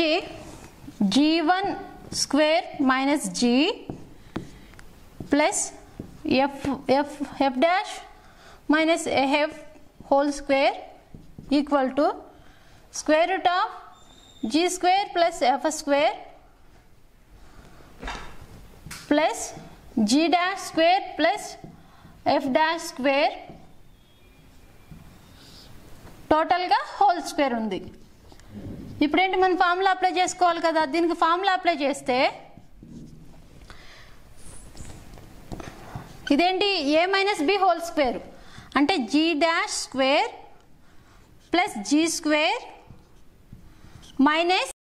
వచ్చి G one square minus G plus F F F dash minus F whole square equal to square root of G square plus F square plus G dash square plus F dash square టోటల్గా whole square ఉంది ఇప్పుడేంటి మనం formula apply చేసుకోవాలి కదా దీనికి formula apply చేస్తే ఇదేంటి A minus B whole square అంటే G dash square plus G square minus